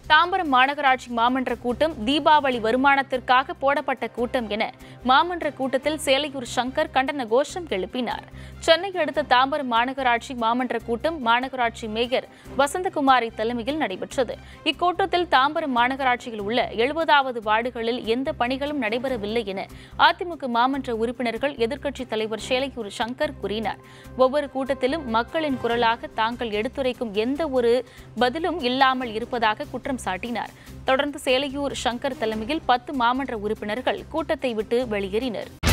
தாம்பரம் மாநகராட்சி மாமன்ற கூட்டம் தீபாவளி வருமானத்திற்காக போடப்பட்ட கூட்டம் என மாமன்ற கூட்டத்தில் சேலையூர் சங்கர் கண்டன கோஷம் எழுப்பினார் சென்னை அடுத்த தாம்பரம் மாநகராட்சி மாமன்ற கூட்டம் மாநகராட்சி மேயர் வசந்தகுமாரி தலைமையில் நடைபெற்றது இக்கூட்டத்தில் தாம்பரம் மாநகராட்சியில் உள்ள எழுபதாவது வார்டுகளில் எந்த பணிகளும் நடைபெறவில்லை என அதிமுக மாமன்ற உறுப்பினர்கள் எதிர்க்கட்சித் தலைவர் சேலையூர் சங்கர் கூறினார் ஒவ்வொரு கூட்டத்திலும் மக்களின் குரலாக தாங்கள் எடுத்துரைக்கும் எந்த ஒரு பதிலும் இல்லாமல் இருப்பதாக குற்றம் சாட்டினார் தொடர்ந்து சேலையூர் சங்கர் தலைமையில் பத்து மாமன்ற உறுப்பினர்கள் கூட்டத்தை விட்டு வெளியேறினர்